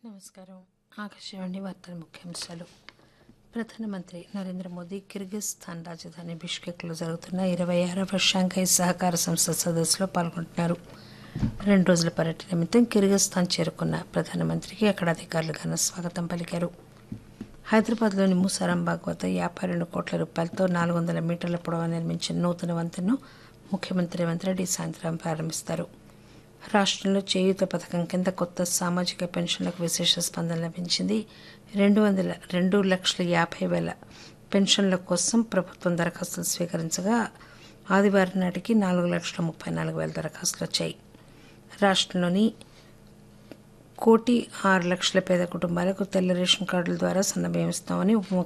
నమస్కారం ఆకాశవాణి వార్తల ముఖ్యాంశాలు ప్రధానమంత్రి నరేంద్ర మోదీ కిర్గిస్థాన్ రాజధాని బిష్కెక్లో జరుగుతున్న ఇరవై ఆరవ షాంఘై సహకార సంస్థ సదస్సులో పాల్గొంటున్నారు రెండు రోజుల పర్యటన నిమిత్తం కిర్గిస్థాన్ చేరుకున్న ప్రధానమంత్రికి అక్కడ అధికారులు ఘన స్వాగతం పలికారు హైదరాబాద్లోని మూసారాంబాగ్ వద్ద యాభై రెండు కోట్ల రూపాయలతో నాలుగు వందల మీటర్ల పొడవు నిర్మించిన నూతన వంతెనను ముఖ్యమంత్రి రేవంత్ రెడ్డి సాయంత్రం ప్రారంభిస్తారు రాష్ట్రంలో చేయూత పథకం కింద కొత్త సామాజిక పెన్షన్లకు విశేష స్పందన లభించింది రెండు వందల రెండు లక్షల యాభై వేల పెన్షన్ల కోసం ప్రభుత్వం దరఖాస్తులు స్వీకరించగా ఆదివారం నాటికి నాలుగు లక్షల ముప్పై నాలుగు వేల దరఖాస్తులు వచ్చాయి రాష్ట్రంలోని కోటి ఆరు లక్షల పేద కుటుంబాలకు తెల్ల రేషన్ కార్డుల ద్వారా సన్నబియ్యం ఇస్తామని ఉప